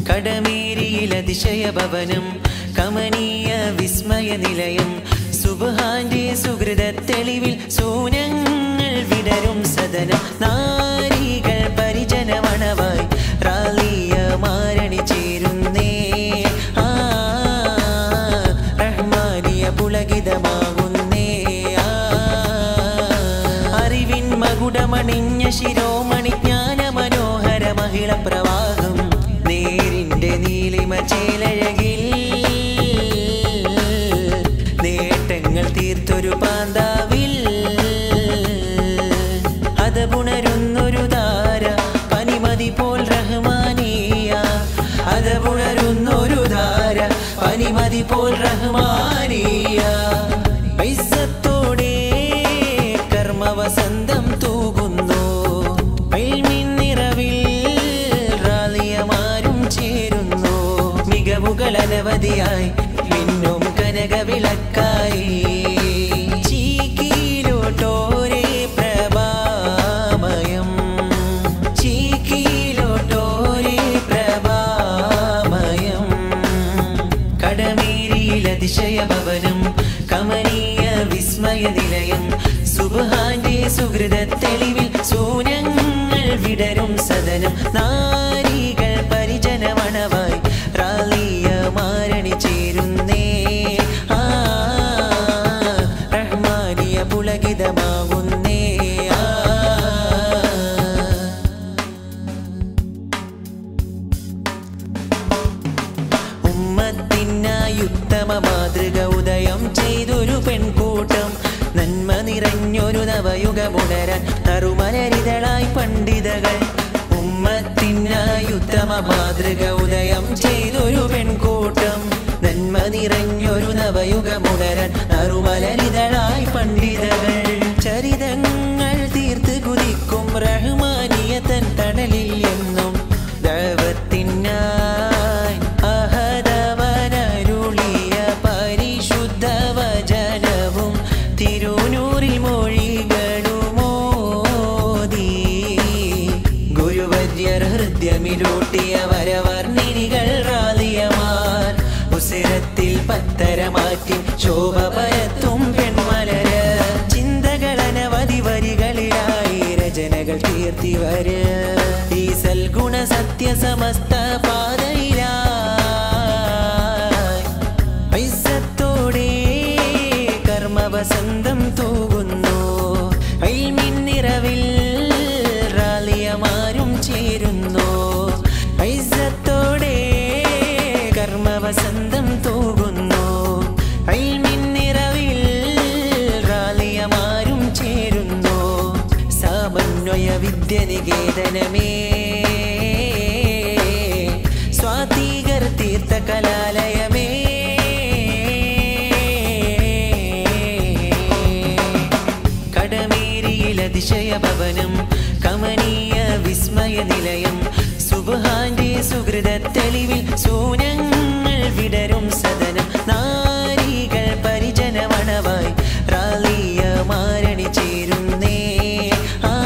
കടമേരിയിൽ അതിശയ ഭവനം കമനീയ വിസ്മയ നിലയം സുബഹാന്റെ സുഹൃത തെളിവിൽ സൂനങ്ങൾ വിടരും സദനം നാരികൾ പരിജനമണവായി റാലിയ മാരണി ചേരുന്നേ ആ റഹ്മാനിയ പുളകിതമാകുന്നേ ആ അറിവിൻ മകുടമണിഞ്ഞ ശിരോമണി ജ്ഞാന മനോഹര മഹിള പ്രവാഹം നേരിന്റെ നീലിമ ചേലഴകിൽ നേട്ടങ്ങൾ തീർത്തൊരു പാന്താവിൽ അതപുണരുന്നൊരു ധാര പനിമതി പോൽ റഹ്മാനിയ അതപുണരുന്നൊരു ധാര പനിമതി പോൽ റഹ്മാനിയ പൈസത്തോടെ കർമ്മവസന്തം തൂകുന്നു പൈൽമിൻ നിറവിൽ റാലിയമാരും ചേരുന്നു മികവുകൾ അനവധിയായി മിന്നും കനകവിളക്കായി ചീക്കിലോട്ടോരേ പ്രഭാമയം ചീക്കിലോട്ടോരേ പ്രഭാമയം കടമേരിയിൽ അതിശയ ഭവനം കമനീയ വിസ്മയ നിലയം സുബഹാന്റെ സുഹൃത തെളിവിൽ സൂനങ്ങൾ വിടരും സദനം നാരികൾ പരിജനമണവായി റാലിയ മാരണി ചേരുന്നേ ആ റഹ്മാനിയ പുളകിതമാകുന്നേ ആ ഉമ്മത്തിനായി ഉത്തമ മാതൃക ഉദയം ചെയ്തൊരു പെൺകൂട്ടം നന്മ നിറഞ്ഞൊരു നവയുഗമുണരാൻ തറുമലരിതളായി പണ്ഡിതകൾ ഉമ്മത്തിനായി ഉത്തമ മാതൃക ഉദയം ചെയ്തൊരു പെൺകൂട്ടം നന്മ നിറഞ്ഞൊരു നവയുഗമുണരാൻ തറുമലരിതളായി പണ്ഡിതകൾ ചരിതങ്ങൾ തീർത്ത് കുതിക്കും റഹ്മാനിയതൻ തണലിൽ എന്നും ദൈവത്തിനായി അഹദവനരുളിയ പരിശുദ്ധ വചനവും തിരുനൂറിൽ മൊഴികളുമോദി ഗുരുവര്യർ ഹൃദ്യമിലൂട്ടിയ വരവർണിനികൾ റാലിയമാർ ഉസിരത്തിൽ പത്തര മാറ്റി ശോഭ പരത്തും പെൺമലര് ചിന്തകൾ അനവധി വരികളിലായി രചനകൾ തീർത്തിവര് ഈ സൽഗുണ സത്യ സമസ്ത പാതയിലായി പൈസത്തോടെ കർമ്മവസന്തം തൂകുന്നു ഐൽമിൻ നിറവിൽ റാലിയമാരും ചേരുന്നു പൈസത്തോടെ കർമ്മവസന്തം തൂകുന്നു ഐൽമിൻ നിറവിൽ റാലിയമാരും ചേരുന്നു സമന്വയ വിദ്യ നികേതനമേ സ്വാതികർ തീർത്ഥ കലാലയമേ കടമേരിയിൽ അതിശയ ഭവനം കമനീയ വിസ്മയ നിലയം സുബഹാന്റെ സുഹൃത തെളിവിൽ സൂനങ്ങൾ വിടരും സദനം നാരികൾ പരിജനമണവായി റാലിയ മാരണി ചേരുന്നേ ആ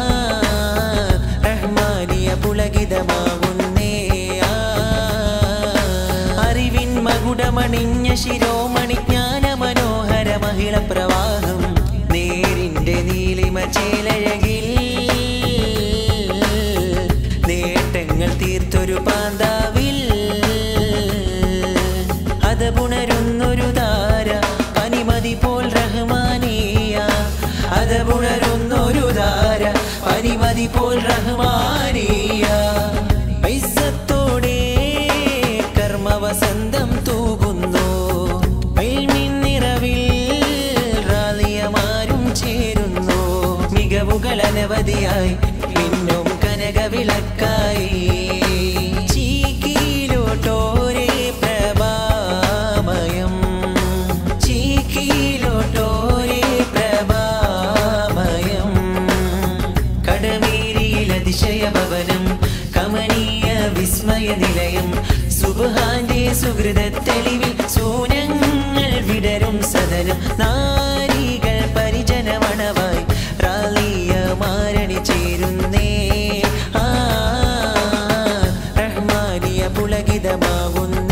റഹ്മാനിയ പുളകിതമാകുന്നേ ആ അറിവിൻ മകുടമണിഞ്ഞ ശിരോമണി ജ്ഞാന മനോഹര മഹിള പ്രവാഹം നേരിന്റെ നീലിമ ചേലഴകിൽ നേട്ടങ്ങൾ തീർത്തൊരു പാന്താവിൽ അതപുണരുന്നൊരു ധാര പനിമതി പോൽ റഹ്മാനിയ അതപുണരുന്നൊരു ധാര പനിമതി പോൽ റഹ്മാനിയ പൈസത്തോടെ കർമ്മവസന്തം തൂകുന്നു ഐൽമിൻ നിറവിൽ റാലിയമാരും ചേരുന്നു മികവുകൾ അനവധിയായി പിന്നും കനകവിളക്കായി ചീക്കിലോട്ടോരേ പ്രഭാമയം ചീക്കിലോട്ടോരേ പ്രഭാമയം കടമേരിയിൽ അതിശയ ഭവനം കമനീയ വിസ്മയ നിലയം സുബഹാന്റെ സുഹൃത തെളിവിൽ സൂനങ്ങൾ വിടരും സദനം നാരികൾ പരിജനമണവായി റാലിയ മാരണി ചേരുന്നേ ആ റഹ്മാനിയ പുള ഹൃദയമാകുന്ന